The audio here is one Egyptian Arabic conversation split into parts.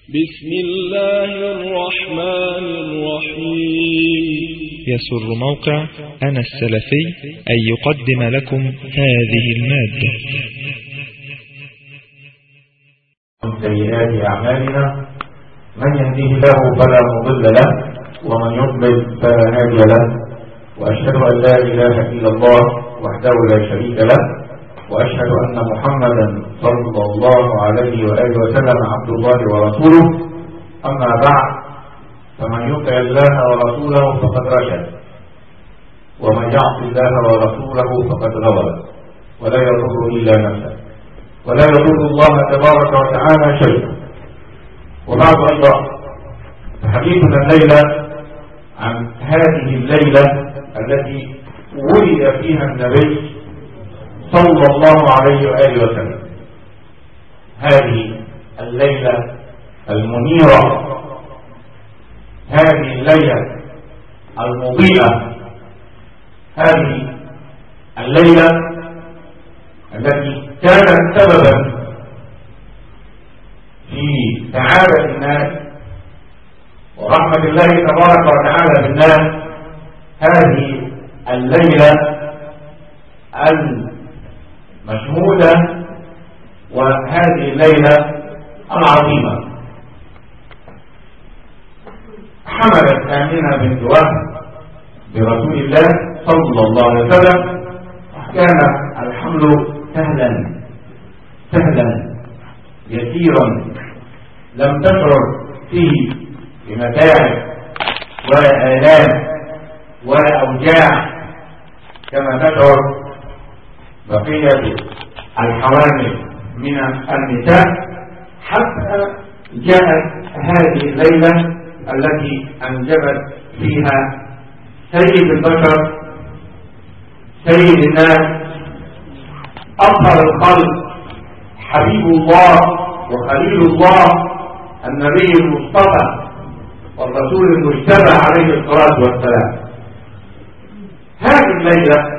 بسم الله الرحمن الرحيم يسر موقع أنا السلفي أن يقدم لكم هذه المادة من سيئات أعمالنا من يهديه الله فلا مضل له ومن يضلل فلا هادي له وأشهد أن لا إله إلا الله وحده لا شريك له وأشهد أن محمدا صلى الله عليه وآله وسلم عبد الله ورسوله أما بعد فمن يطع الله ورسوله فقد رشد ومن يعص الله ورسوله فقد غوى ولا يضر إلا نفسه ولا يضر الله تبارك وتعالى شيئا وبعد أيضا حديثنا الليلة عن هذه الليلة التي ولد فيها النبي صلى الله عليه وآله وسلم هذه الليلة المنيرة هذه الليلة المضيئة هذه الليلة التي كانت سببا في سعادة الناس ورحمة الله تبارك وتعالى بالناس هذه الليلة المشهودة وهذه الليلة العظيمة حملت آمنة بنت وهب برسول الله صلى الله عليه وسلم كان الحمل سهلا سهلا يسيرا لم تشعر فيه بمتاعب ولا آلام ولا أوجاع كما تشعر بقية الحوامل من النساء حتى جاءت هذه الليلة التي أنجبت فيها سيد البشر سيد الناس أطهر الخلق حبيب الله وخليل الله النبي المصطفى والرسول المجتبى عليه الصلاة والسلام هذه الليلة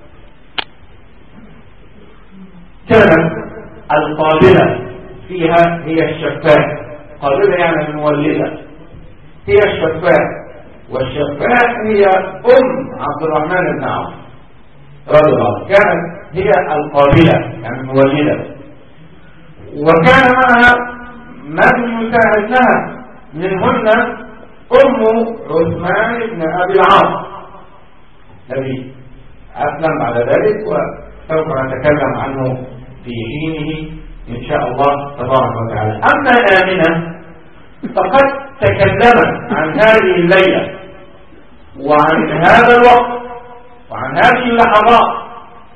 كانت القابلة فيها هي الشفاء قابلة يعني المولدة هي الشفاء والشفاء هي أم عبد الرحمن بن عوف رضي الله كانت هي القابلة يعني المولدة وكان معها من يساعد لها منهن أم عثمان بن أبي العاص الذي أسلم بعد ذلك وسوف نتكلم عنه في حينه إن شاء الله تبارك وتعالى أما آمنة فقد تكلمت عن هذه الليلة وعن هذا الوقت وعن هذه اللحظات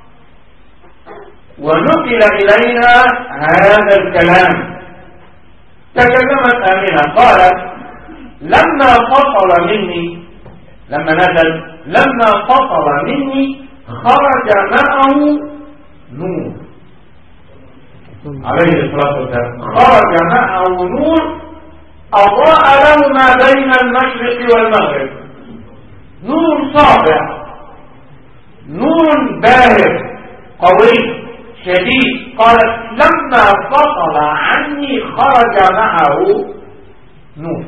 ونقل إلينا هذا الكلام تكلمت آمنة قالت لما فصل مني لما نزل لما فصل مني خرج معه نور عليه الصلاة والسلام خرج معه نور أضاء له ما بين المشرق والمغرب نور ساطع نور باهر قوي شديد قالت لما فصل عني خرج معه نور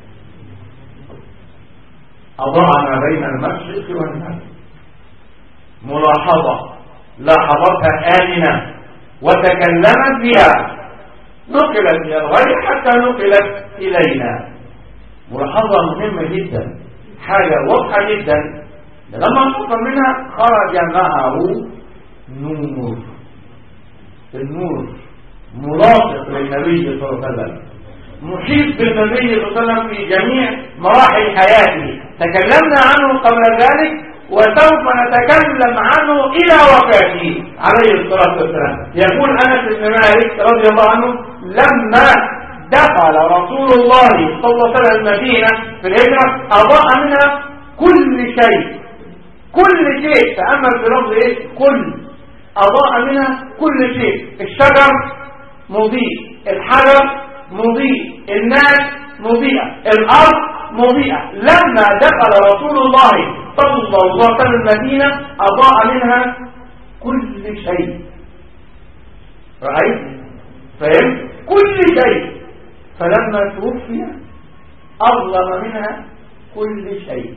أضاء ما بين المشرق والمغرب ملاحظة لاحظتها آمنة وتكلمت بها نقلت إلى الغير حتى نقلت إلينا ملاحظة مهمة جدا حاجة واضحة جدا لما انفصل منها خرج معه نور النور ملاصق للنبي صلى الله عليه وسلم محيط بالنبي صلى الله عليه وسلم في جميع مراحل حياته تكلمنا عنه قبل ذلك وسوف نتكلم عنه إلى وفاته عليه الصلاة والسلام يقول أنس بن مالك رضي الله عنه لما دخل رسول الله صلى الله عليه وسلم المدينة في الهجرة أضاء منها كل شيء كل شيء تأمل في لفظ إيه كل أضاء منها كل شيء الشجر مضيء الحجر مضيء الناس مضيئة الأرض مضيئة لما دخل رسول الله صلى الله عليه وسلم المدينة أضاء منها كل شيء رأيت فهمت كل شيء فلما توفي أظلم منها كل شيء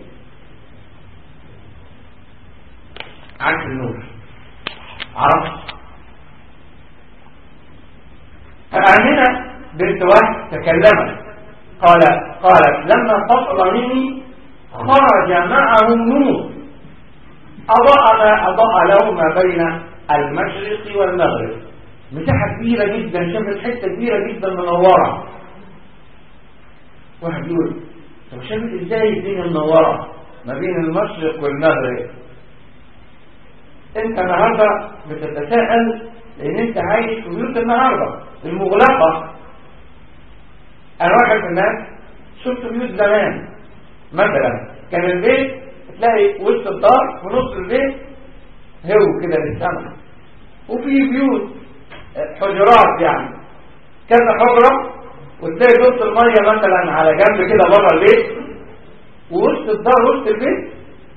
عكس النور عرفت فآمنة بنت واحد تكلمت قال قالت لما فصل مني خرج معه النور أضاء ما أضاء له ما بين المشرق والمغرب مساحة كبيرة جدا شافت حتة كبيرة جدا منورة واحد يقول طب شافت ازاي الدنيا منورة ما بين المشرق والمغرب انت النهاردة بتتساءل لان انت عايش في بيوت النهاردة المغلقة انا واحد من الناس شفت بيوت زمان مثلا كان البيت تلاقي وسط الدار في نص البيت هو كده للسماء وفي بيوت حجرات يعني كذا حجرة وتلاقي دورة المية مثلا على جنب كده بره البيت ووسط الدار وسط البيت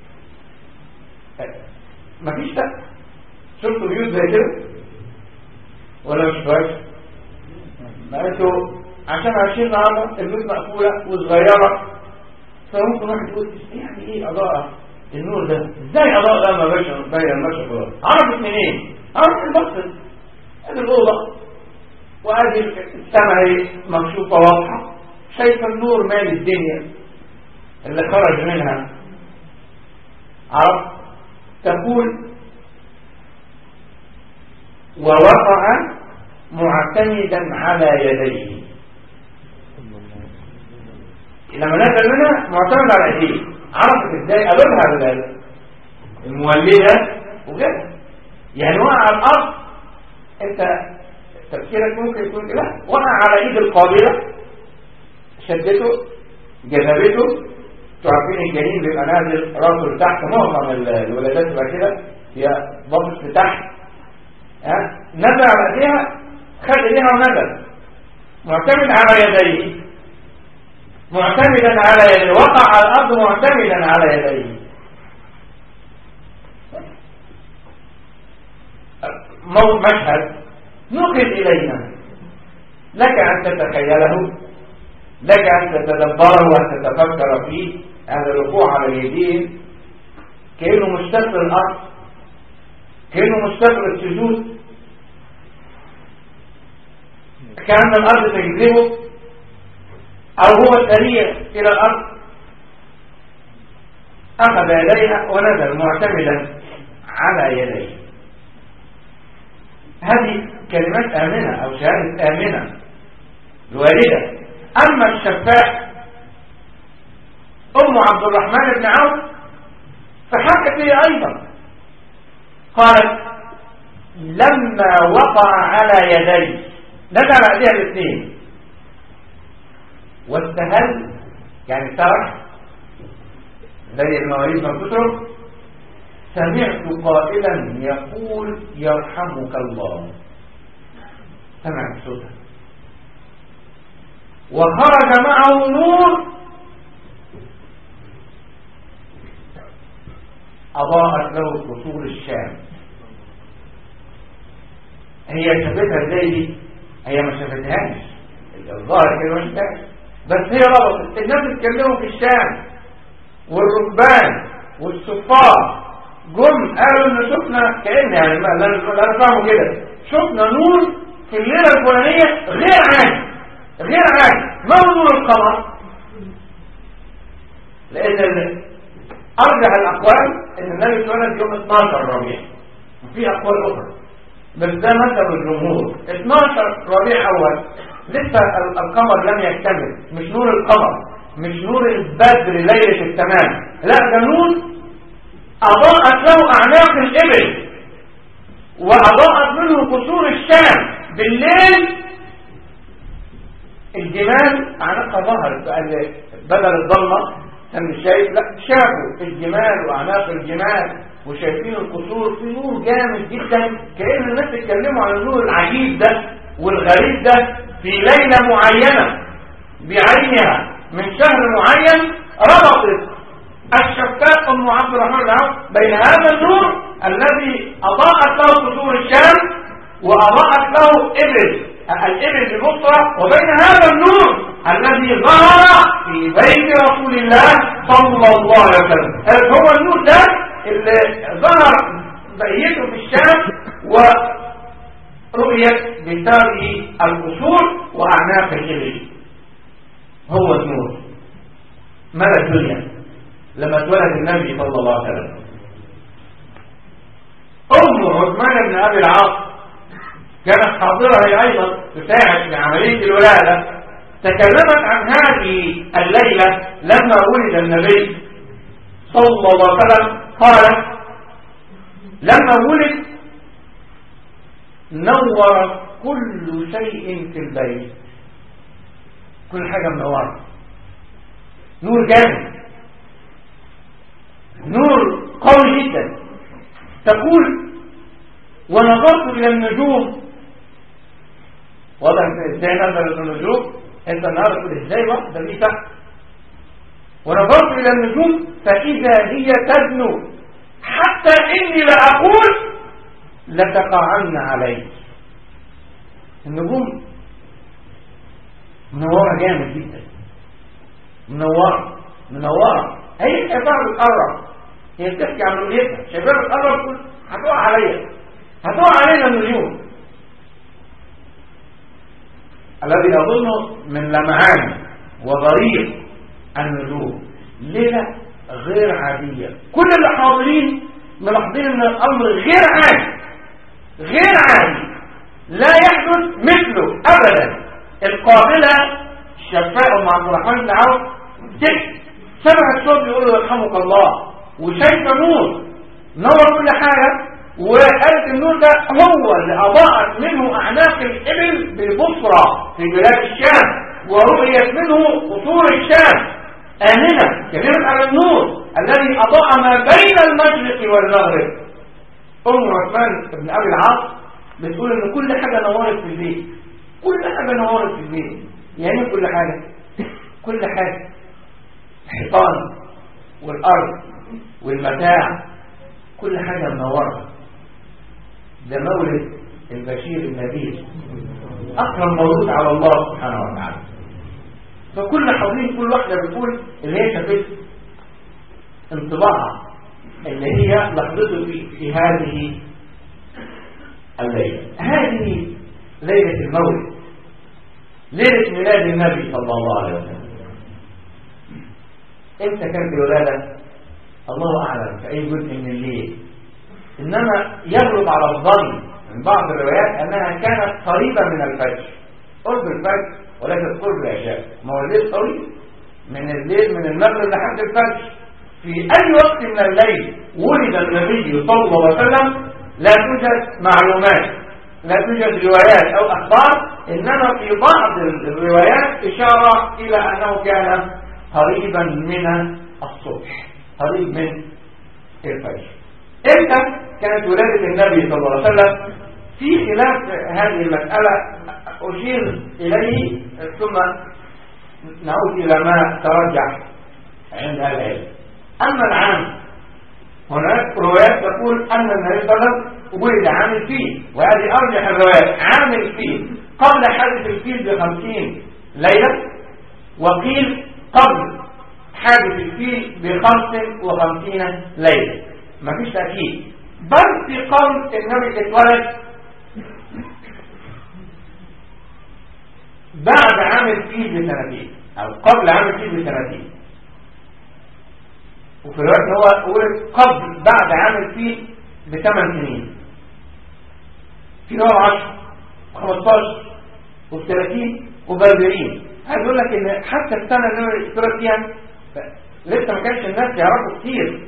مفيش ده شفتوا بيوت زي كده ولا مش كويس ما انتوا عشان عايشين النهارده البيوت مقفولة وصغيرة فممكن واحد يقول يعني ايه اضاءة النور ده ازاي اضاء ده ما بين بين المشرق والمغرب عرفت منين عرفت البصر ادي الاوضه وادي السماء اهي مكشوفه واضحه شايفه النور مال الدنيا اللي خرج منها عرفت تقول ووقع معتمدا على يديه لما نزل منها معتمد على ايديه عرفت ازاي قالوا لها المولده وجد يعني وقع على الارض انت تفكيرك ممكن يكون لا وقع على ايد القابله شدته جذبته تعرفين الجنين بيبقى نازل راسه لتحت معظم الولادات تبقى كده هي باصص لتحت ها نزل على ايديها خد ايديها ونزل معتمد على يديه معتمدا على يديه وقع على الارض معتمدا على يديه مشهد نقل إلينا لك أن تتخيله لك أن تتدبره وأن تتفكر فيه هذا الركوع على اليدين كأنه مشتق للأرض كأنه مشتق للسجود كأن الأرض تجذبه أو هو سريع إلى الأرض أخذ يديها ونزل معتمدا على يديه هذه كلمات آمنة أو شهادة آمنة الوالدة أما الشفاء أم عبد الرحمن بن عوف فحكت لي أيضا قالت لما وقع على يدي نزل عليها الاثنين واستهل يعني سرح زي المواليد ما بتترك سمعت قائلا يقول يرحمك الله سمعت صوته وخرج معه نور أضاءت له قصور الشام هي شافتها ازاي دي هي ما شافتهاش الظاهر كده ما شافتهاش بس هي ربطت الناس اتكلموا في الشام والركبان والسفار جم قالوا ان شفنا كأن يعني ما لا نفهمه كده شفنا نور في الليلة الفلانية غير عادي غير عادي ما هو نور القمر لان ارجح الاقوال ان النبي اتولد يوم 12 ربيع وفي اقوال اخرى بس ده مذهب الجمهور 12 ربيع اول لسه القمر لم يكتمل مش نور القمر مش نور البدر ليلة التمام لا ده نور أضاءت له أعناق الإبل وأضاءت منه قصور الشام بالليل الجمال أعناقها ظهرت بدل الضلمة كان مش شايف لا شافوا الجمال وأعناق الجمال وشايفين القصور في نور جامد جدا كأن الناس اتكلموا عن النور العجيب ده والغريب ده في ليلة معينة بعينها من شهر معين ربطت الشفاء ام عبد الرحمن العوف بين هذا النور الذي اضاءت له قصور الشام واضاءت له ابل الابل ببصرة وبين هذا النور الذي ظهر في بيت رسول الله صلى الله عليه وسلم هذا هو النور ده اللي ظهر بقيته في الشام ورؤيت بسبب القصور واعناق الابل هو النور ملا الدنيا لما اتولد النبي صلى الله عليه وسلم ام عثمان بن ابي العاص كانت حاضرة هي أيضا تساعد في عملية الولادة تكلمت عن هذه الليلة لما ولد النبي صلى الله عليه وسلم قالت لما ولد نور كل شيء في البيت كل حاجة منورة نور جامد نور قوي جدا تقول ونظرت إلى النجوم واضح ازاي نظرت النجوم انت النهارده تقول ازاي واحده دي تحت ونظرت الى النجوم فاذا هي تدنو حتى اني لاقول لتقعن علي النجوم منوره جامد جدا منوره منوره هي شايفاها بتقرب هي بتحكي عن رؤيتها شايفاها بتقرب تقول هتقع عليا هتقع علينا النجوم الذي أظنه من لمعان وضرير النجوم ليلة غير عادية كل اللي حاضرين ملاحظين ان الامر غير عادي غير عادي لا يحدث مثله ابدا القابلة الشفاء مع عبد الرحمن بن عوف سمع الصوت بيقول له يرحمك الله وشايفه نور نور كل حاجة وقالت النور ده هو اللي أضاءت منه أعناق الإبل بالبصرة في بلاد الشام ورؤيت منه قصور الشام آمنة كلمة على النور الذي أضاء ما بين المشرق والمغرب أم عثمان بن أبي العاص بتقول إن كل حاجة نورت في البيت كل حاجة نورت في البيت يعني كل حاجة كل حاجة الحيطان والأرض والمتاع كل حاجة منورة ده مولد البشير النبيل أكرم مولود على الله سبحانه وتعالى فكل حاضرين كل واحدة بتقول اللي هي شافت انطباعها اللي هي لحظته في, في هذه الليلة هذه ليلة المولد ليلة ميلاد النبي صلى الله عليه وسلم امتى كانت الولادة الله أعلم في أي جزء من الليل إنما يغلب على الظن من بعض الروايات أنها كانت قريبة من الفجر قرب الفجر وليست قرب العشاء ما هو الليل طويل من الليل من المغرب لحد الفجر في أي وقت من الليل ولد النبي صلى الله عليه وسلم لا توجد معلومات لا توجد روايات أو أخبار إنما في بعض الروايات إشارة إلى أنه كان قريبا من الصبح قريب من الفجر امتى كانت ولادة النبي صلى الله عليه وسلم في خلاف هذه المسألة أشير إليه ثم نعود إلى ما ترجح عند العلم أما العام هناك روايات تقول أن النبي صلى الله عليه وسلم ولد عام الفيل وهذه أرجح الروايات عام الفيل قبل حادث الفيل بخمسين ليلة وقيل قبل حادث الفيل بخمس وخمسين ليلة مفيش تأكيد بل في قول النبي اتولد بعد عام الفيل بسنتين او قبل عام الفيل بسنتين وفي الوقت هو ولد قبل بعد عام الفيل بثمان سنين في نوع 10 15 وفي 30 وب 40 عايز اقول لك ان حتى السنه اللي هو اتولد فيها لسه ما كانش الناس يعرفوا كتير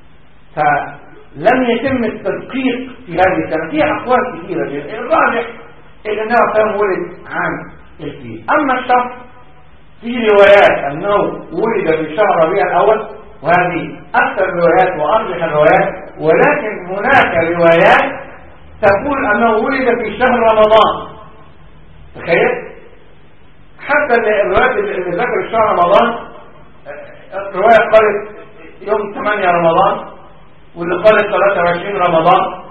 فلم يتم التدقيق في هذه السنة فيها أقوال كثيرة جدا الراجح إن النبي كان ولد عام الفيل أما الشهر في روايات أنه ولد في شهر ربيع الأول وهذه أكثر الروايات وأرجح الروايات ولكن هناك روايات تقول أنه ولد في شهر رمضان تخيل حتى الروايات اللي ذكر شهر رمضان رواية قالت يوم 8 رمضان واللي قالت 23 رمضان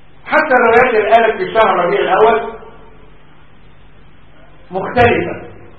حتى الروايات اللي قالت في شهر ربيع الأول مختلفة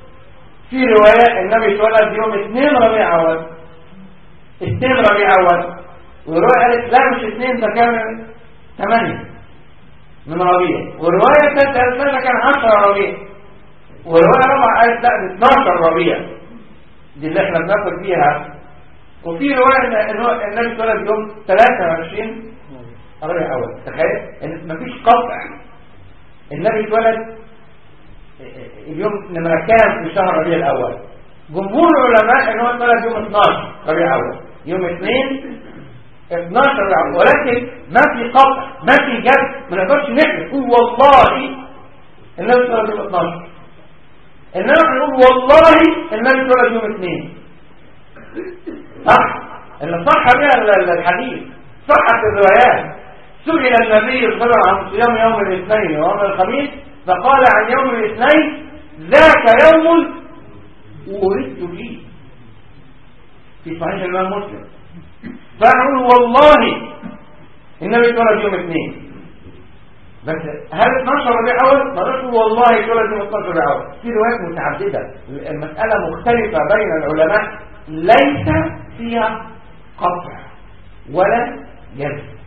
في رواية النبي اتولد يوم 2 ربيع أول 2 ربيع أول ورواية قالت لا مش 2 ده كان 8 من ربيع ورواية ثالثة قالت لا ده كان 10 ربيع ورواية رابعة قالت لا ده 12 ربيع دي اللي احنا بناخد فيها وفي رواية ان هو النبي اتولد يوم 23 ربيع أول تخيل ان مفيش قطع النبي اتولد اليوم نمرة كام في شهر ربيع الأول جمهور العلماء ان هو اتولد يوم 12 ربيع الأول يوم 2 12 ربيع الأول ولكن ما في قطع ما في جد ما نقدرش نحلف نقول والله النبي اتولد يوم 12 انما نقول والله النبي اتولد يوم 2 صح ان صح بها الحديث صحت الروايات سئل النبي صلى الله عليه وسلم عن صيام يوم الاثنين ويوم الخميس فقال عن يوم الاثنين ذاك يوم ولدت فيه في صحيح الامام مسلم فنقول والله النبي اتولد يوم اثنين بس هل 12 ربيع اول ما نقول والله اتولد يوم 12 ربيع اول في روايات متعدده المساله مختلفه بين العلماء ليس فيها قطع ولا جزم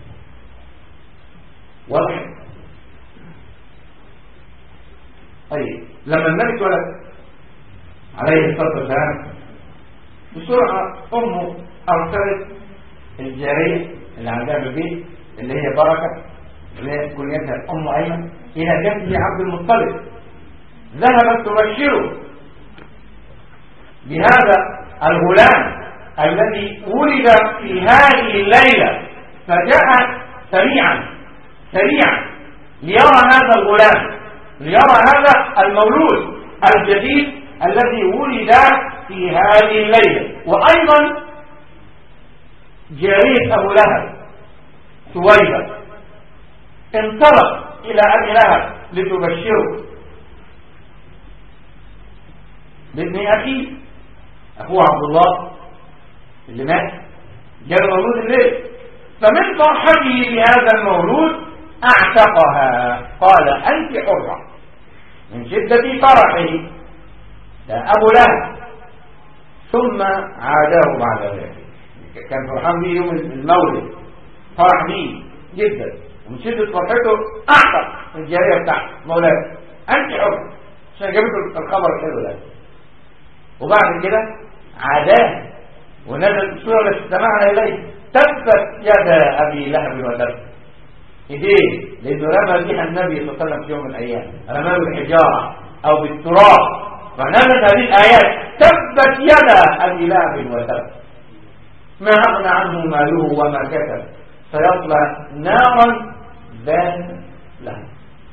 واضح طيب لما النبي اتولد عليه الصلاه والسلام بسرعه امه ارسلت الجاريه اللي عندها في البيت اللي هي بركه اللي هي كنيتها ام ايمن الى جده عبد المطلب ذهبت تبشره بهذا الغلام الذي ولد في هذه الليله فجاء سريعا سريعا ليرى هذا الغلام ليرى هذا المولود الجديد الذي ولد في هذه الليلة وأيضا جارية أبو لهب سويبة انطلق إلى أبي لهب لتبشره بابن أخيه أخوه عبد الله اللي مات جاء مولود الليل فمن فرحته بهذا المولود اعتقها قال انت حرة من شدة فرحه ده ابو لهب ثم عاده بعد ذلك كان فرحان به يوم المولد فرح به جدا ومن شدة فرحته اعتق الجارية بتاعته مولاه انت حرة عشان جابت الخبر الحلو ده وبعد كده عاداه ونزل السورة التي استمعنا اليه تبت يدا ابي لهب وتب ايديه لانه رمى بها النبي صلى الله عليه وسلم في يوم من الايام رماه بالحجاره او بالتراب فنزلت هذه الايات تبت يدا ابي لهب وتب ما اغنى عنه ماله وما كسب سيصلى نارا ذات لهب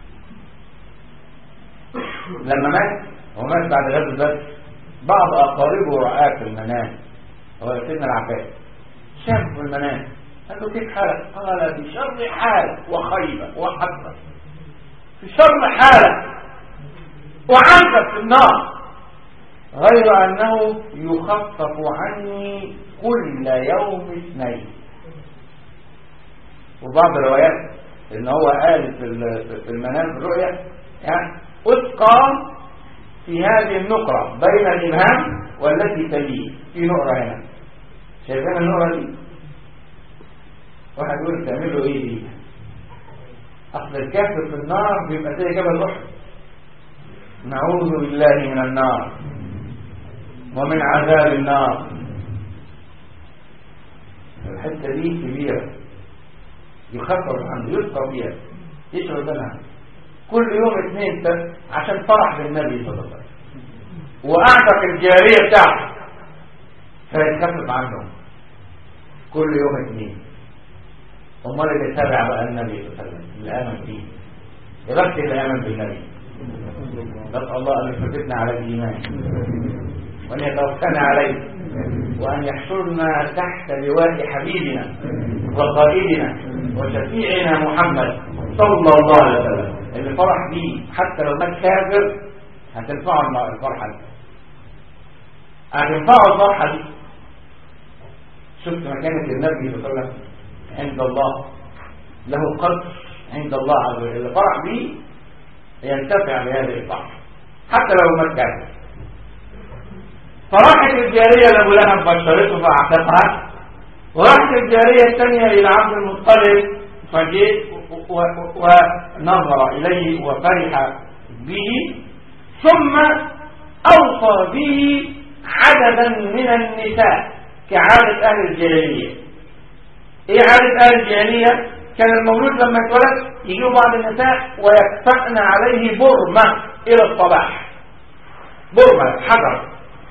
لما مات ومات بعد غزوه بدر بعض اقاربه رآه في المنام هو سيدنا العباس شاف في المنام قال له كيف حالك قال بشر حال وخيبة وحبة في شر حالة وعنك في النار غير أنه يخفف عني كل يوم اثنين وبعض الروايات ان هو قال في المنام في الرؤيا يعني اسقى في هذه النقرة بين الإبهام والتي تليه في نقرة هنا شايفين النقرة دي واحد يقول تعملوا ايه دي اصل الكافر في النار بيبقى زي جبل احد نعوذ بالله من النار ومن عذاب النار الحته دي كبيره يخفف عنه يلقى فيها يشعر منها كل يوم اثنين عشان فرح بالنبي صلى الله عليه وسلم واعتق الجاريه بتاعته فيتخفف عنهم كل يوم اثنين امال اللي يتابع بقى النبي صلى الله عليه وسلم اللي امن فيه يبقى اللي امن بالنبي نسال الله ان يثبتنا على الايمان وان يتوفانا عليه وان يحشرنا تحت لواء حبيبنا وقائدنا وشفيعنا محمد صلى الله عليه وسلم اللي فرح بيه حتى لو مات كافر هتنفعه الفرحه دي هتنفعه الفرحه دي شفت مكانه النبي صلى الله عليه وسلم عند الله له قدر عند الله عز وجل اللي فرح به ينتفع بهذه الفرح حتى لو مات كافر فراحت الجارية لأبو لهب بشرته فأعتقها وراحت الجارية الثانية إلى عبد المطلب فجئ ونظر إليه وفرح به ثم أوصى به عددا من النساء كعادة أهل الجاهلية إيه عادة أهل الجاهلية كان المولود لما يتولد يجيبوا بعض النساء ويكفأن عليه برمة إلى الصباح برمة حجر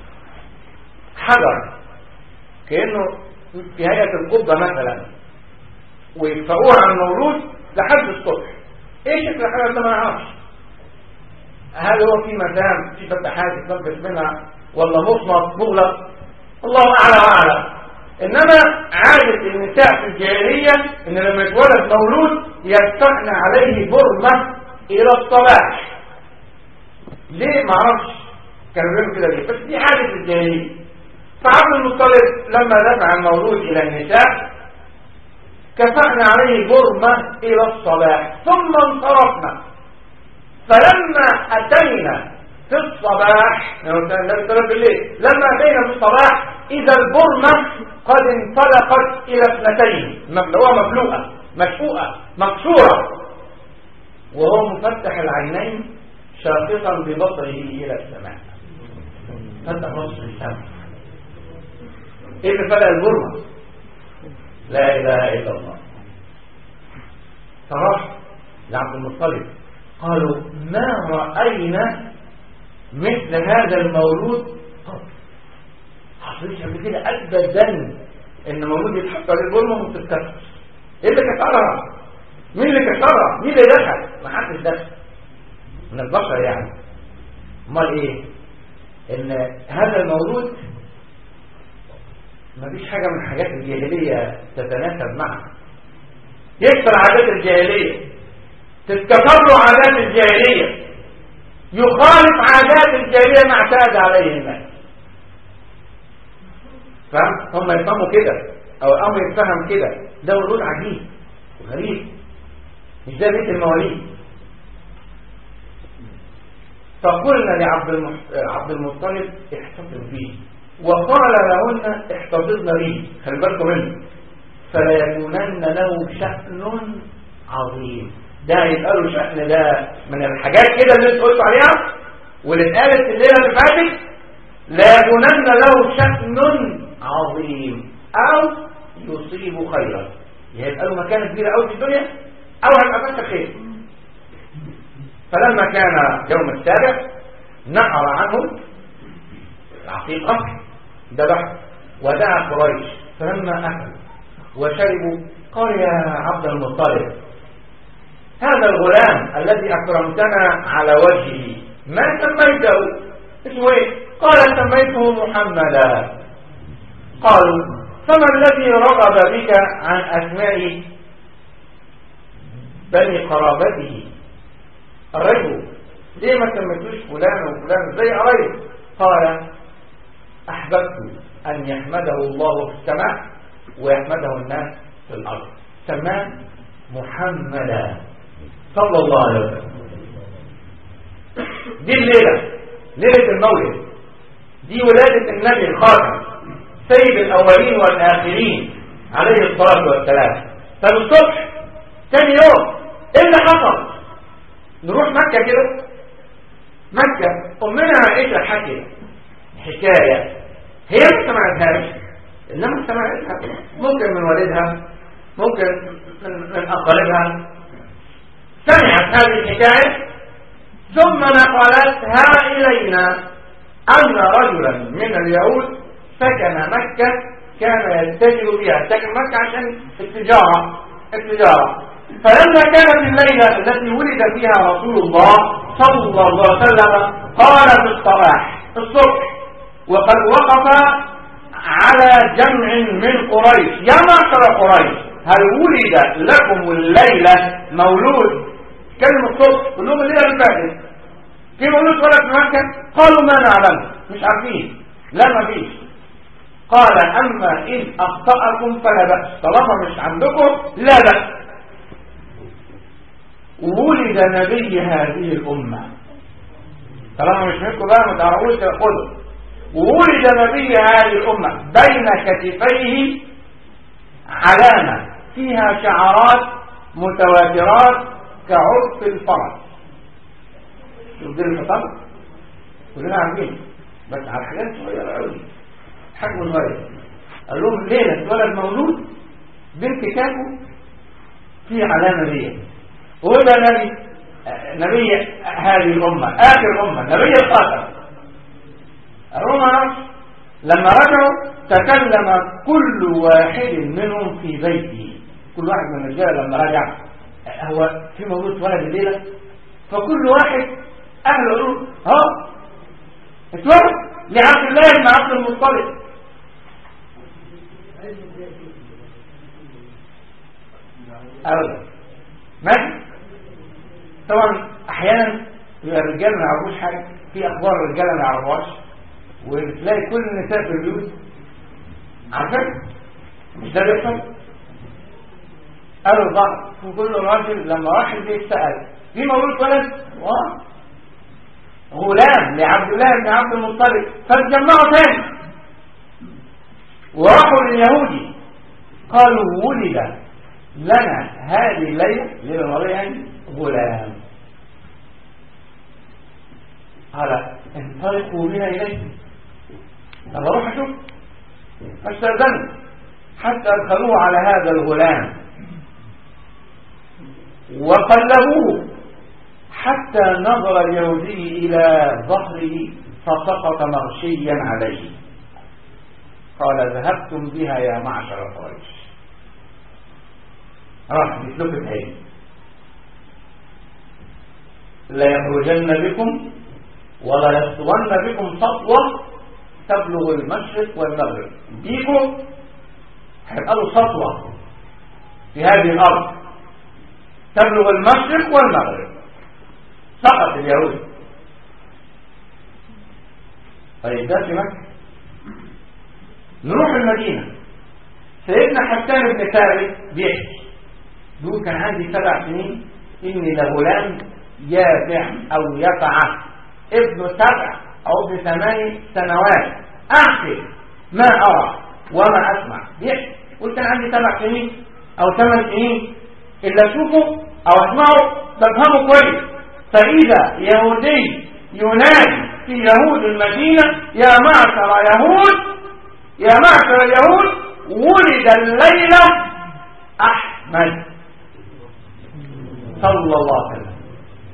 حجر كأنه في هيئة القبة مثلا ويدفعوها عن المولود لحد الصبح ايه شكل الحجر ده ما نعرفش هل هو في مسام في فتحات يتلبس منها ولا مصمت مغلق الله اعلى واعلم انما عادة النساء في الجاهلية ان لما يتولد مولود يدفعن عليه برمة الى الصباح ليه ما اعرفش كانوا بيعملوا كده ليه بس دي عادة الجاهلية فعبد المطلب لما دفع المولود الى النساء كفأنا عليه برمة الى الصباح ثم انصرفنا فلما اتينا في الصباح بالليل لما اتينا في الصباح اذا البرمة قد انطلقت الى اثنتين مبلوعة مفلوقة مشفوقة مكسورة وهو مفتح العينين شاخصا ببصره الى السماء فتح نصف السماء ايه اللي فلق البرمة لا اله الا الله فراح لعبد المطلب قالوا ما رأينا مثل هذا المولود قط حصلش قبل كده ابدا ان مولود يتحط عليه البرمة وتتكسر ايه اللي كسرها مين اللي كسرها مين اللي دخل ما حدش دخل من البشر يعني امال ايه ان هذا المولود ما فيش حاجة من حاجات الجاهلية تتناسب معها يكسر عادات الجاهلية تتكسر له عادات الجاهلية يخالف عادات الجاهلية ما اعتاد عليه الناس فهم هم يفهموا كده او الامر يتفهم كده ده مولود عجيب وغريب مش ده بيت المواليد فقلنا لعبد المح... عبد المطلب احتفظ به وقال لهن احتفظن به خلي بالكم منه فليكونن له شأن عظيم ده هيبقى له شأن ده من الحاجات كده اللي انت قلت عليها واللي اتقالت الليله اللي فاتت ليكونن له شأن عظيم او يصيب خيرا هيبقى له مكانه كبيره قوي في الدنيا او هيبقى فتح خير فلما كان يوم السابع نحر عنه العقيقة ذبح ودعا قريش فلما أكلوا وشربوا قال يا عبد المطلب هذا الغلام الذي أكرمتنا على وجهه ما سميته اسمه ايه قال سميته محمدا قالوا فما الذي رغب بك عن أسماء بني قرابته الرجل ليه ما سميتوش فلان وفلان زي قرايب قال أحببت أن يحمده الله في السماء ويحمده الناس في الأرض سماه محمدا صلى الله عليه وسلم دي الليلة ليلة المولد دي ولادة النبي الخاتم سيد الأولين والآخرين عليه الصلاة والسلام طب الصبح تاني يوم ايه اللي حصل نروح مكة كده مكة أمنا عائشة حكي حكاية هي ما سمعتهاش إنما سمعتها ممكن من والدها ممكن من, من أقاربها سمعت هذه الحكاية ثم نقلتها إلينا أن رجلا من اليهود سكن مكة كان يتجه فيها سكن مكة عشان التجارة التجارة فلما كانت الليلة التي ولد فيها رسول الله صلى الله عليه وسلم قال في الصباح الصبح وقد وقف على جمع من قريش يا معشر قريش هل ولد لكم الليلة مولود كلمة الصبح كلهم الليلة اللي فاتت في مولود ولد في مكة قالوا ما نعلم مش عارفين لا ما فيش قال أما إن أخطأكم فلا بأس طالما مش عندكم لا بأس ولد نبي هذه الأمة طالما مش منكم بقى ما تعرفوش تأخذوا وولد نبي هذه الأمة بين كتفيه علامة فيها شعارات متواترات كعرف الفرس شوف دي الخطاب كلنا عارفين بس على حاجات صغيرة قوي حجم صغير قال لهم ليلة ولد مولود بنت كافه في علامة دي وده نبي نبي هذه الأمة آخر أمة نبي الخاتم الرومان لما رجعوا تكلم كل واحد منهم في بيته كل واحد من الرجال لما رجع هو في مولود ولد الليلة فكل واحد أهله يقولوا ها اتولد لعبد الله بن عبد المطلب أبدا ماشي طبعا أحيانا يبقى الرجال ما يعرفوش حاجة في أخبار الرجالة ما يعرفوهاش وتلاقي كل النساء في البيوت عارفين مش ده بيحصل قالوا البعض وكل راجل لما راح البيت سأل في مولود ولد واه غلام لعبد الله بن عبد المطلب فاتجمعوا تاني وراحوا لليهودي قالوا ولد لنا هذه الليلة ليلة المرة يعني غلام قال انطلقوا بنا إليه طب اروح اشوف فاستأذنوا حتى ادخلوه على هذا الغلام وقلبوه حتى نظر اليهودي إلى ظهره فسقط مغشيا عليه قال ذهبتم بها يا معشر قريش راح مثلك العين لا يخرجن بكم ولا يسطون بكم سطوة تبلغ المشرق والمغرب بيكم هيبقى له سطوة في هذه الأرض تبلغ المشرق والمغرب سقط اليهود طيب ده في مكة نروح المدينة سيدنا حسان بن ثابت بيحكي بيقول كان عندي سبع سنين إني لغلام يافع أو يفع ابن سبع أو ابن ثمان سنوات أعقل ما أرى وما أسمع بيحكي قلت كان عندي سبع سنين أو ثمان سنين إلا أشوفه أو أسمعه بفهمه كويس فإذا يهودي ينادي في يهود المدينة يا معشر يهود يا معشر اليهود ولد الليلة أحمد صلى الله عليه وسلم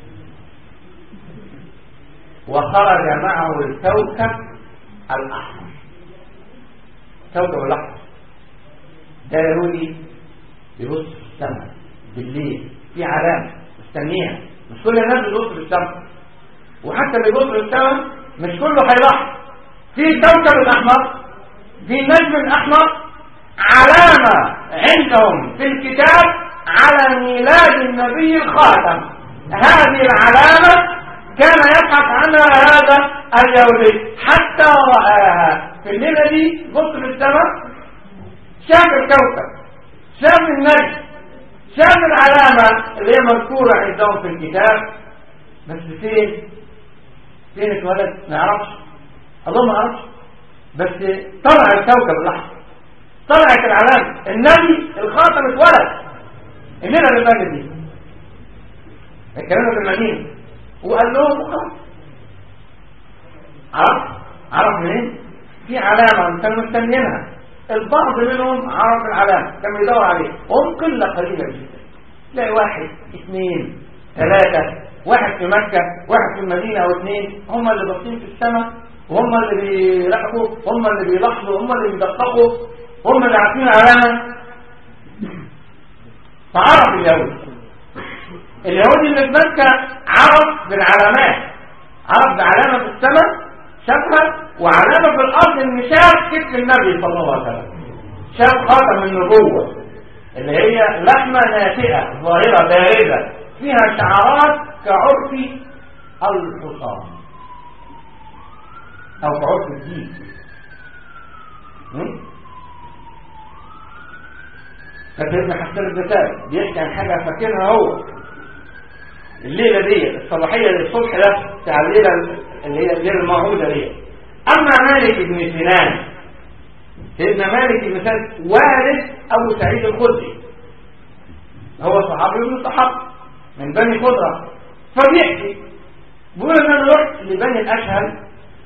وخرج معه الكوكب الأحمر كوكب الأحمر ده يهودي يبص في السماء بالليل في علامة مستنيها مش كل الناس بيبص في السماء وحتى اللي بيبص في السماء مش كله هيلاحظ في كوكب الأحمر في النجم الأحمر علامة عندهم في الكتاب على ميلاد النبي الخاتم هذه العلامة كان يبحث عنها هذا اليهودي حتى رآها في الليلة دي بص في السماء شاف الكوكب شاف النجم شاف العلامة اللي هي مذكورة عندهم في الكتاب بس فين فين اتولد ما يعرفش الله ما يعرفش بس طلع الكوكب الأحمر طلعت العلامة النبي الخاتم اتولد الليلة اللي فاتت دي الكلام في المدينة وقال لهم خلاص عرف عرف منين في علامة كانوا مستنيينها البعض منهم عرف العلامة كان بيدور عليه وهم قلة قليلة جدا تلاقي واحد اثنين ثلاثة واحد في مكة واحد في المدينة او اثنين هم اللي باصين في السماء وهم اللي بيراقبوا هم اللي بيلاحظوا هم اللي بيدققوا هم اللي عارفين العلامة فعرف اليهود اليهودي اللي في مكة عرف بالعلامات عرف بعلامة في السماء شافها وعلامة في الأرض إن شاف كتف النبي صلى الله عليه وسلم شاف خاتم النبوة اللي هي لحمة ناتئة ظاهرة باردة فيها شعارات كعرف الحصان أو كعرف الدين فسيدنا حسن البتال بيحكي عن حاجة فاكرها هو الليلة دي الصباحية للصبح ده بتاع الليلة اللي هي الليلة الموعودة دي أما مالك بن سنان سيدنا مالك بن سنان والد أبو سعيد الخدري هو صحابي من الصحابة من بني خضرة فبيحكي بيقول ان انا رحت لبني الاشهل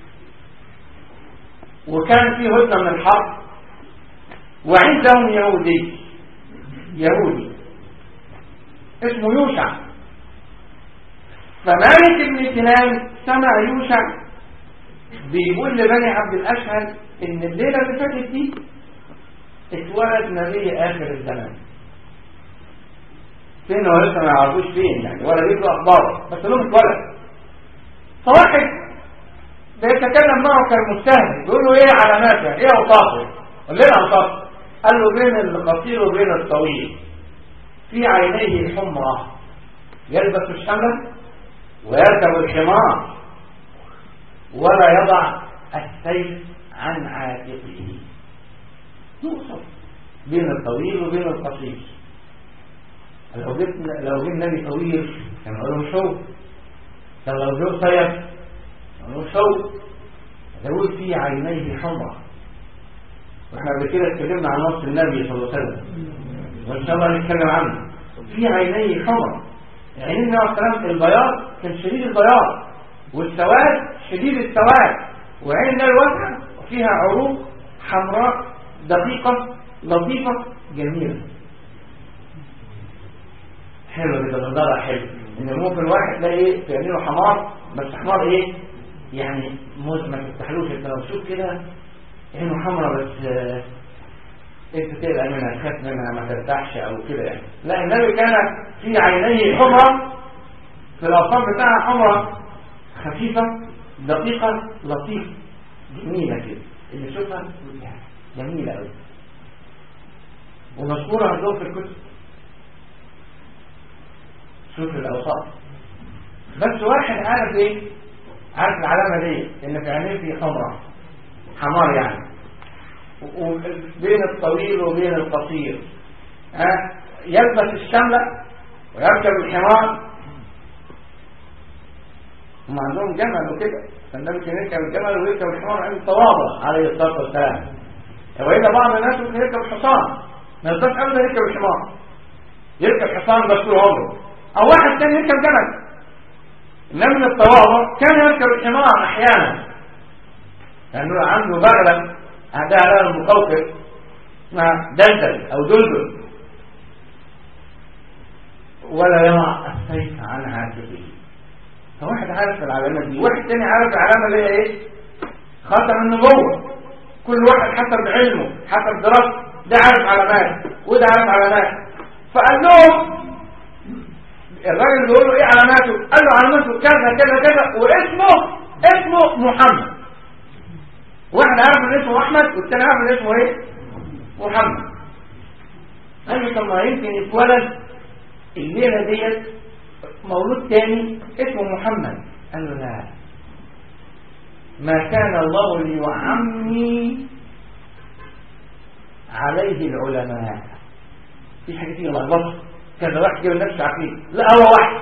وكان في هدنه من الحرب وعندهم يهودي يهودي اسمه يوشع فمالك بن سنان سمع يوشع بيقول لبني عبد الاشهل ان الليله اللي فاتت دي اتولد نبي اخر الزمان فين هو لسه ما يعرفوش فين يعني ولا بيقرا اخباره بس لهم اتولد فواحد بيتكلم معه كالمستهزئ بيقول له ايه علاماته ايه اوصافه قال لنا اوصافه قال له بين القصير وبين الطويل في عينيه حمرة يلبس الشمل ويركب الحمار ولا يضع السيف عن عاتقه يوصف بين الطويل وبين القصير لو جبنا لو جبنا نبي طويل كان نقول له شوف طب لو جه قصير نقول له شوف داود في عينيه حمرة واحنا قبل كده اتكلمنا عن وصف النبي صلى الله عليه وسلم وان شاء الله نتكلم عنه في عينيه حمرة عينين النبي عليه السلام البياض كان شديد البياض والسواد شديد السواد وعين النبي واسعة وفيها عروق حمراء دقيقة لطيفة جميلة حلو كده منظرها حلو ان ممكن واحد تلاقي ايه في عينيه حمار بس حمار ايه يعني موز ما تفتحلوش انت لو تشوف كده عينه حمرا بس آه، انت تقلق منها تخاف منها ما ترتاحش او كده يعني لا النبي كان في عينيه حمرا في الاوصاف بتاعها حمرا خفيفه دقيقه لطيفه جميله كده اللي يشوفها يقول يا جميله قوي ومذكوره عندهم في الكتب شوف الاوصاف بس واحد عارف ايه عارف العلامه دي ان في عينيه في حمرا حمار يعني وبين الطويل وبين القصير ها يلبس الشملة ويركب الحمار هم عندهم جمل وكده فالنبي كان يركب الجمل ويركب الحمار عند التواضع عليه الصلاة والسلام وإذا بعض الناس ممكن يركب الحصان ما يقدرش أبدا يركب الحمار يركب حصان بس طول عمره أو واحد كان يركب جمل إنما من التواضع كان يركب الحمار أحيانا لأنه عنده بغلة عندها على المقوقر اسمها دلدل أو دلدل ولا يضع السيف عن عاتقه فواحد عارف العلامات دي واحد تاني عارف العلامة اللي هي ايه خاتم النبوة كل واحد حسب علمه حسب دراسته ده عارف علامات وده عارف علامات فقال لهم الراجل بيقول له ايه علاماته قال له علاماته كذا كذا كذا واسمه اسمه محمد واحد عارف ان اسمه احمد والتاني عارف ان اسمه ايه محمد قال له طب ما يمكن يتولد الليله ديت مولود تاني اسمه محمد قال له لا ما كان الله ليعمي عليه العلماء في حاجه فيها لخبطه كذا واحد كده نفسه عقيد لا هو واحد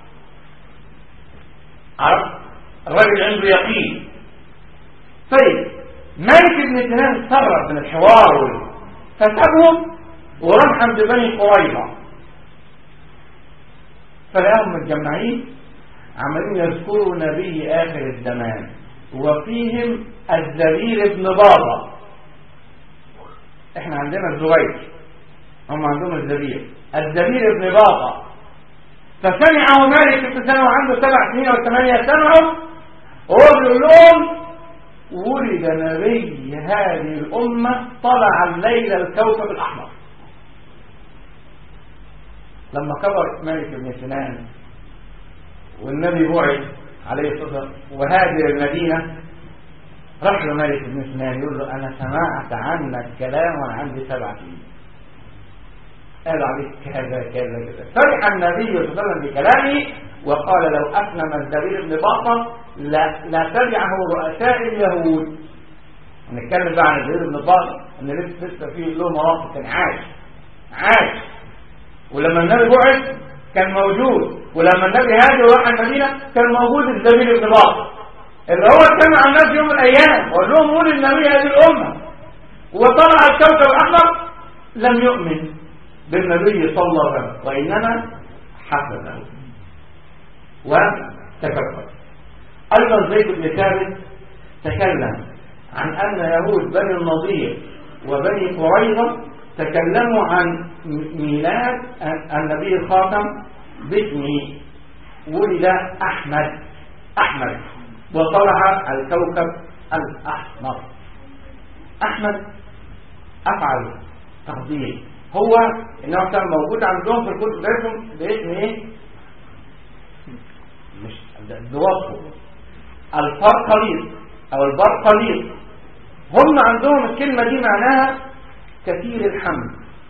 عرفت الراجل عنده يقين طيب مالك بن سنان اتسرب من الحوار فسابهم وراح عند بني قريظه فلقاهم متجمعين عمالين يذكروا نبي اخر الزمان وفيهم الزبير بن بابا احنا عندنا الزبير هم عندهم الزبير الزبير بن بابا فسمعه مالك بن سنه وعنده سبع سنين او ثمانيه سمعوا وهو بيقول لهم ولد نبي هذه الأمة طلع الليل الكوكب الأحمر لما كبر مالك بن سنان والنبي بعث عليه الصلاة والسلام وهاجر المدينة راح له مالك بن سنان يقول له أنا سمعت عنك كلام وأنا عندي سبع سنين قال عليك كذا كذا كذا فرح النبي صلى الله عليه وسلم بكلامه وقال لو أسلم الزبير بن باطة لا, لا تبعه رؤساء اليهود نتكلم بقى عن الزبير بن باطة ان لسه لسه فيه له مواقف كان عاش عاش ولما النبي بعث كان موجود ولما النبي هاجر وراح المدينة كان موجود الزبير بن باطة اللي هو سمع الناس يوم من الايام وقال لهم قول النبي هذه الامه وطلع الكوكب الاحمر لم يؤمن بالنبي صلى الله عليه وسلم وانما حسده وتكبر ايضا زيد بن ثابت تكلم عن ان يهود بني النضير وبني قريظه تكلموا عن ميلاد النبي الخاتم باسمه ولد احمد احمد وطلع الكوكب الاحمر احمد افعل تفضيل هو انه كان موجود عندهم في الكتب بتاعتهم باسم ايه مش بوصفه الفرقليط او البرقليط هم عندهم الكلمه دي معناها كثير الحمل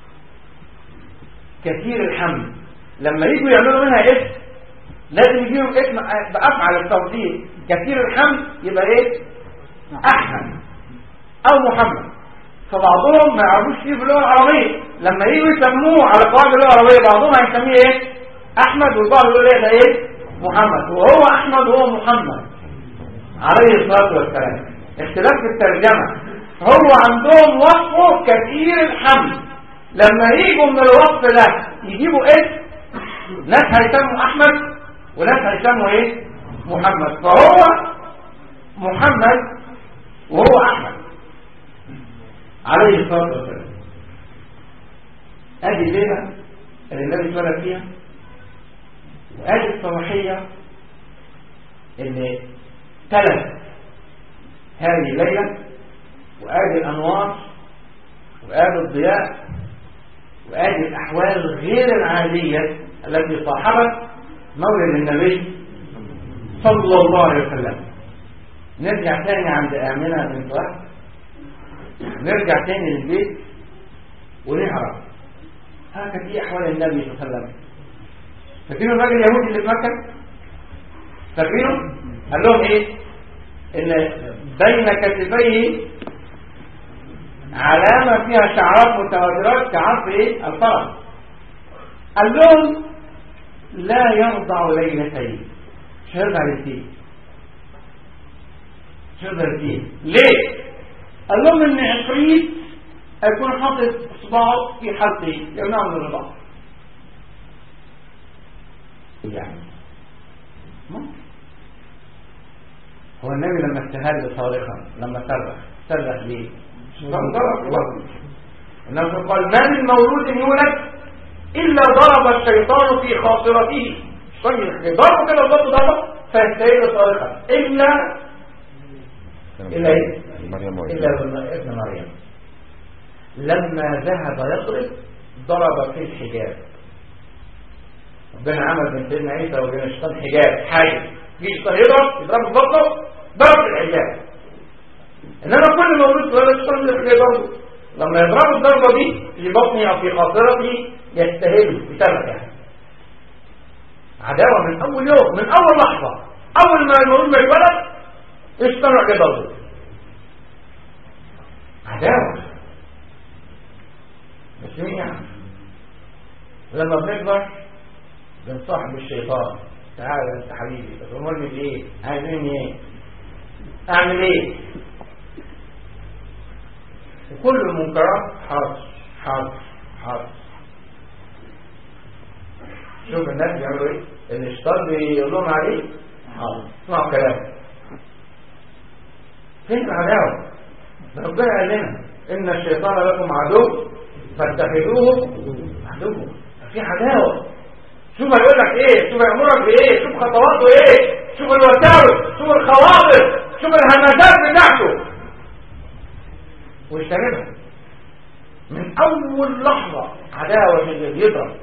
كثير الحمل لما يجوا يعملوا منها اسم لازم يجيهم اسم بافعل التفضيل كثير الحمل يبقى ايه احمد او محمد فبعضهم ما يعرفوش فيه في اللغه العربيه لما يجوا يسموه على قواعد اللغه العربيه بعضهم هيسميه ايه احمد والبعض يقول ايه ده ايه محمد وهو احمد وهو محمد عليه الصلاه والسلام اختلاف في الترجمه هو عندهم وصفه كثير الحمل لما يجوا من الوصف ده يجيبوا اسم ناس هيسموا احمد وناس هيسموا ايه محمد فهو محمد وهو احمد عليه الصلاه والسلام ادي الليله اللي النبي اتولد فيها وادي الصباحيه اللي تلت هذه الليله وادي الانوار وادي الضياء وادي الاحوال غير العاديه التي صاحبت مولد النبي صلى الله عليه وسلم نرجع تاني عند آمنة بنت وهب نرجع تاني للبيت ونعرف هكذا دي أحوال النبي صلى الله عليه وسلم فاكرين الراجل اليهودي اللي في مكة فاكرينه قال لهم ايه ان بين كتفيه علامة فيها شعرات متواترات كعرف ايه الفرس قال لهم لا يرضع ليلتين مش هيرضع ليلتين مش هيرضع ليلتين ليه قال لهم ان عفريت هيكون حاطط اصبعه في حلقه يمنعه من الرضاعه يعني ممكن هو النبي لما استهل صارخا لما صرخ صرخ ليه ضرب وقت النبي قال ما من مولود يولد إلا ضرب الشيطان في خاصرته طيب ضرب كده الضرب ضرب فيستهل صارخا إلا إلا إيه؟ مريم إلا ابن مريم لما ذهب يضرب ضرب في الحجاب ربنا عمل بين سيدنا عيسى وبين الشيطان حجاب حاجز في شيطان يضرب يضرب في بطنه ضرب في الحجاب انما كل مولود ولا الشيطان يضربه لما يضرب الضربه دي في بطني او في خاصرتي يستهل بسبب يعني عداوه من اول يوم من اول لحظه اول ما المولود ما يتولد الشيطان يروح يضربه عداوه بس مين يعني لما بنكبر بنصاحب الشيطان تعالى انت حبيبي تأمرني بايه عايز مني ايه اعمل ايه وكل المنكرات حاضر حاضر حاضر شوف الناس بيعملوا ايه اللي الشيطان بيقول لهم عليه حاضر اسمعوا كلامه فين العداوه ربنا قال لنا ان الشيطان لكم عدو فاتخذوه عدو في عداوه شوف هيقول لك ايه شوف هيامرك بايه شوف خطواته ايه شوف الوساوس شوف الخواطر شوف الهمزات بتاعته واجتنبها من اول لحظه عداوه اللي بيضرب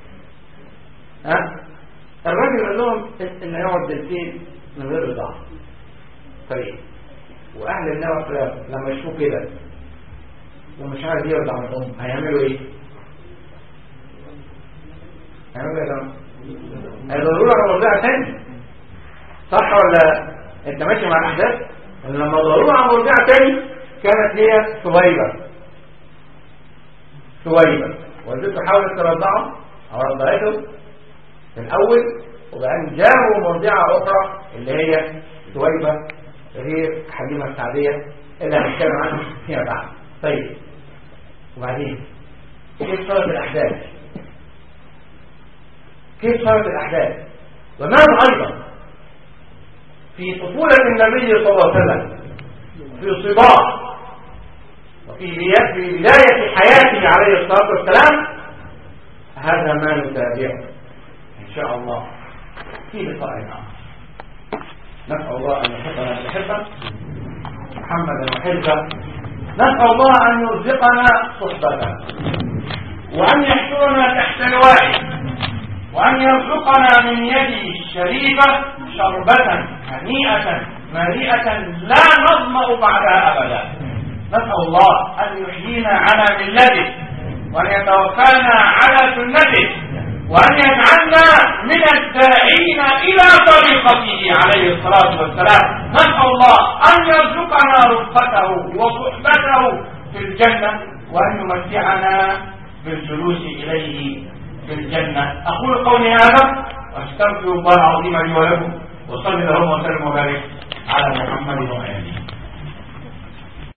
ها الراجل قال لهم ان يقعد دلتين من غير رضاعه طيب واهل النوى لما يشوفوا كده ومش عارف يرضع من الام هيعملوا ايه هيعملوا ايه ده هيدوروا على مرضعه تاني صح ولا انت ماشي مع الاحداث لما دوروا على مرضعه تاني كانت هي سويبه سويبه والدته حاولت ترضعه او رضعته في الاول وبعدين جابوا مرضعه اخرى اللي هي سويبه غير حليمة السعدية اللي هنتكلم عنه فيما بعد طيب وبعدين كيف صارت الأحداث كيف صارت الأحداث وماذا أيضا في طفولة النبي صلى الله عليه وسلم في صباح وفي في بداية حياته عليه الصلاة والسلام هذا ما نتابعه إن شاء الله في لقاء آخر نسأل الله أن يحبنا بحبه محمدا وحزبه نسأل الله أن يرزقنا صحبته وأن يحشرنا تحت لوائه وأن يرزقنا من يده الشريفة شربة هنيئة مريئة لا نظمأ بعدها أبدا نسأل الله أن يحيينا على ملته وأن يتوفانا على سنته وأن يجعلنا من الداعين إلى طريقته عليه الصلاة والسلام نسأل الله أن يرزقنا رفقته وصحبته في الجنة وأن يمتعنا بالجلوس إليه في الجنة أقول قولي هذا وأستغفر الله العظيم لي ولكم وصلي اللهم وسلم وبارك على محمد وآله